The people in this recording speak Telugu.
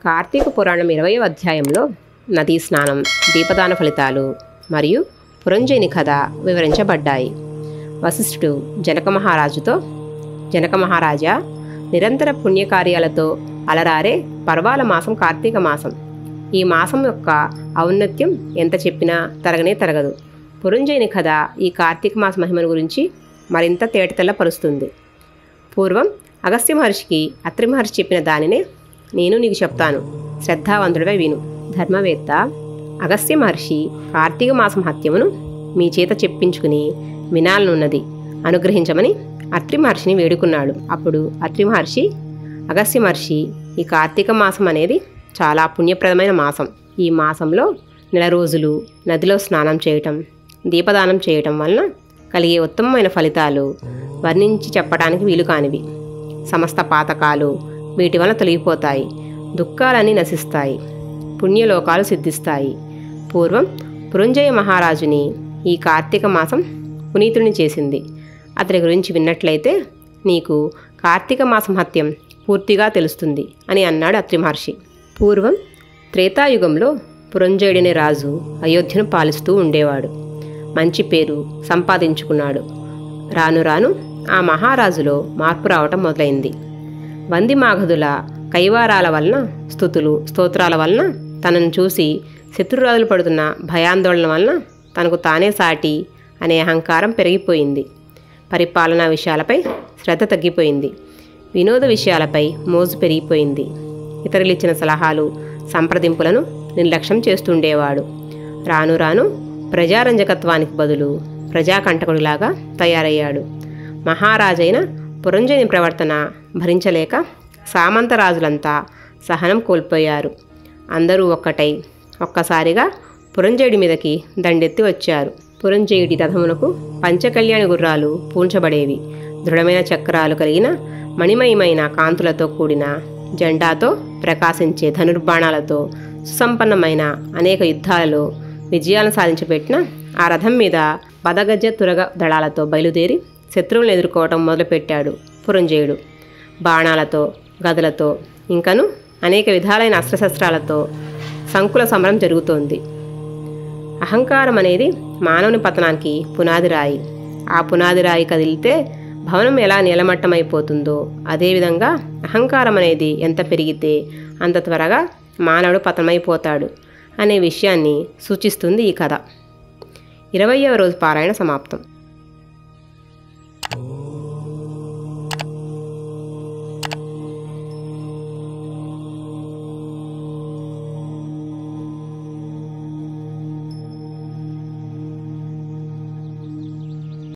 కార్తీక పురాణం ఇరవయో అధ్యాయంలో నదీ స్నానం దీపదాన ఫలితాలు మరియు పురంజయుని కథ వివరించబడ్డాయి వశిష్ఠుడు జనక మహారాజుతో జనక మహారాజా నిరంతర పుణ్యకార్యాలతో అలరారే పర్వాల మాసం కార్తీక మాసం ఈ మాసం యొక్క ఔన్నత్యం ఎంత చెప్పినా తరగనే తరగదు పురంజయుని కథ ఈ కార్తీక మాస మహిమను గురించి మరింత తేటతెల్లపరుస్తుంది పూర్వం అగస్త్య మహర్షికి అత్రి మహర్షి చెప్పిన దానినే నేను నీకు చెప్తాను శ్రద్ధావంతుడివై విను ధర్మవేత్త అగస్త్య మహర్షి కార్తీక మాసం హత్యమును మీ చేత చెప్పించుకుని వినాలనున్నది అనుగ్రహించమని అత్రి మహర్షిని వేడుకున్నాడు అప్పుడు అత్రి మహర్షి అగస్త్య మహర్షి ఈ కార్తీక మాసం అనేది చాలా పుణ్యప్రదమైన మాసం ఈ మాసంలో నెల రోజులు నదిలో స్నానం చేయటం దీపదానం చేయటం వలన కలిగే ఉత్తమమైన ఫలితాలు వర్ణించి చెప్పడానికి వీలు కానివి సమస్త పాతకాలు వీటి వలన తొలగిపోతాయి దుఃఖాలన్నీ నశిస్తాయి పుణ్యలోకాలు సిద్ధిస్తాయి పూర్వం పురంజయ మహారాజుని ఈ కార్తీక మాసం పునీతుడిని చేసింది అతని గురించి విన్నట్లయితే నీకు కార్తీక మాసం హత్యం పూర్తిగా తెలుస్తుంది అని అన్నాడు అత్రి మహర్షి పూర్వం త్రేతాయుగంలో పురంజయుడనే రాజు అయోధ్యను పాలిస్తూ ఉండేవాడు మంచి పేరు సంపాదించుకున్నాడు రాను రాను ఆ మహారాజులో మార్పు రావటం మొదలైంది వంది మాగధుల కైవారాల వలన స్థుతులు స్తోత్రాల వలన తనను చూసి శత్రురాజులు పడుతున్న భయాందోళన వలన తనకు తానే సాటి అనే అహంకారం పెరిగిపోయింది పరిపాలనా విషయాలపై శ్రద్ధ తగ్గిపోయింది వినోద విషయాలపై మోజు పెరిగిపోయింది ఇతరులు ఇచ్చిన సలహాలు సంప్రదింపులను నిర్లక్ష్యం చేస్తుండేవాడు రాను రాను ప్రజారంజకత్వానికి బదులు ప్రజాకంటకుడిలాగా తయారయ్యాడు మహారాజైన పురంజని ప్రవర్తన భరించలేక సామంతరాజులంతా సహనం కోల్పోయారు అందరూ ఒక్కటై ఒక్కసారిగా పురంజయుడి మీదకి దండెత్తి వచ్చారు పురంజయుడి రథమునకు పంచకళ్యాణి గుర్రాలు పూంచబడేవి దృఢమైన చక్రాలు కలిగిన మణిమయమైన కాంతులతో కూడిన జెండాతో ప్రకాశించే ధనుర్బాణాలతో సుసంపన్నమైన అనేక యుద్ధాలలో విజయాలను సాధించబెట్టిన ఆ రథం మీద పదగజ తురగ దళాలతో బయలుదేరి శత్రువులను ఎదుర్కోవటం మొదలుపెట్టాడు పురంజయుడు బాణాలతో గదలతో ఇంకను అనేక విధాలైన అస్త్రశస్త్రాలతో సంకుల సమరం జరుగుతోంది అహంకారం అనేది మానవుని పతనానికి పునాది రాయి ఆ పునాది రాయి కదిలితే భవనం ఎలా నీలమట్టమైపోతుందో అదేవిధంగా అహంకారం అనేది ఎంత పెరిగితే అంత త్వరగా మానవుడు పతనమైపోతాడు అనే విషయాన్ని సూచిస్తుంది ఈ కథ ఇరవయవ రోజు పారాయణ సమాప్తం